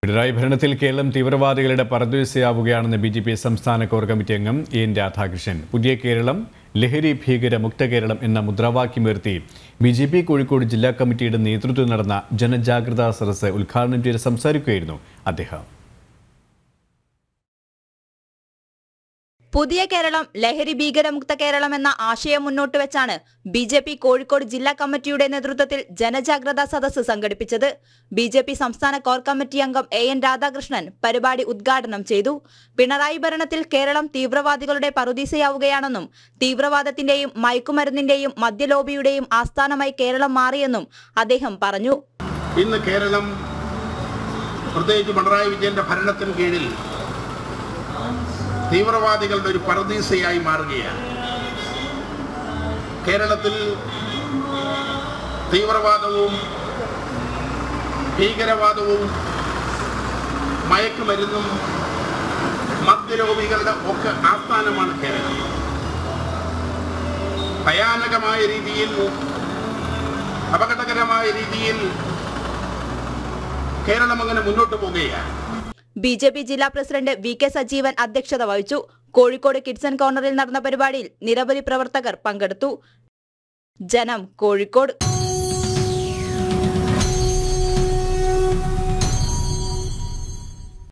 പിണറായി ഭരണത്തിൽ കേരളം തീവ്രവാദികളുടെ പരദേശയാവുകയാണെന്ന് ബി ജെ പി സംസ്ഥാന കോർ കമ്മിറ്റി അംഗം എൻ രാധാകൃഷ്ണൻ പുതിയ കേരളം ലഹരി ഭീകര മുക്ത കേരളം എന്ന മുദ്രാവാക്യമുയർത്തി ബി ജെ പി കോഴിക്കോട് ജില്ലാ കമ്മിറ്റിയുടെ നേതൃത്വത്തിൽ നടന്ന ജനജാഗ്രതാ സദസ്സ് ഉദ്ഘാടനം ചെയ്ത് സംസാരിക്കുകയായിരുന്നു അദ്ദേഹം പുതിയ കേരളം ലഹരി ഭീകരമുക്ത കേരളം എന്ന ആശയം മുന്നോട്ട് വെച്ചാണ് ബി ജെ പി കോഴിക്കോട് ജില്ലാ കമ്മിറ്റിയുടെ നേതൃത്വത്തിൽ ജനജാഗ്രതാ സദസ്സ് സംഘടിപ്പിച്ചത് ബി ജെ പി സംസ്ഥാന കോർ കമ്മിറ്റി അംഗം എ എൻ രാധാകൃഷ്ണൻ പരിപാടി ഉദ്ഘാടനം ചെയ്തു പിണറായി ഭരണത്തിൽ കേരളം തീവ്രവാദികളുടെ പറുദീസയാവുകയാണെന്നും തീവ്രവാദത്തിന്റെയും മയക്കുമരുന്നിന്റെയും മദ്യലോബിയുടെയും ആസ്ഥാനമായി കേരളം മാറിയെന്നും അദ്ദേഹം പറഞ്ഞു ഇന്ന് കേരളം പ്രത്യേകിച്ച് പിണറായി വിജയന്റെ ഭരണത്തിന് കീഴിൽ തീവ്രവാദികളുടെ ഒരു പരദീസയായി മാറുകയാണ് കേരളത്തിൽ തീവ്രവാദവും ഭീകരവാദവും മയക്കുമരുന്നും മദ്യരോഗികളുടെ ഒക്കെ ആസ്ഥാനമാണ് കേരളം ഭയാനകമായ രീതിയിൽ അപകടകരമായ രീതിയിൽ കേരളം അങ്ങനെ മുന്നോട്ട് പോകുകയാണ് ബി ജെ പി ജില്ലാ പ്രസിഡന്റ് വി കെ സജീവൻ അധ്യക്ഷത വഹിച്ചു കോഴിക്കോട് കിഡ്സൺ കോർണറിൽ നടന്ന പരിപാടിയിൽ നിരവധി പ്രവർത്തകർ പങ്കെടുത്തു ജനം കോഴിക്കോട്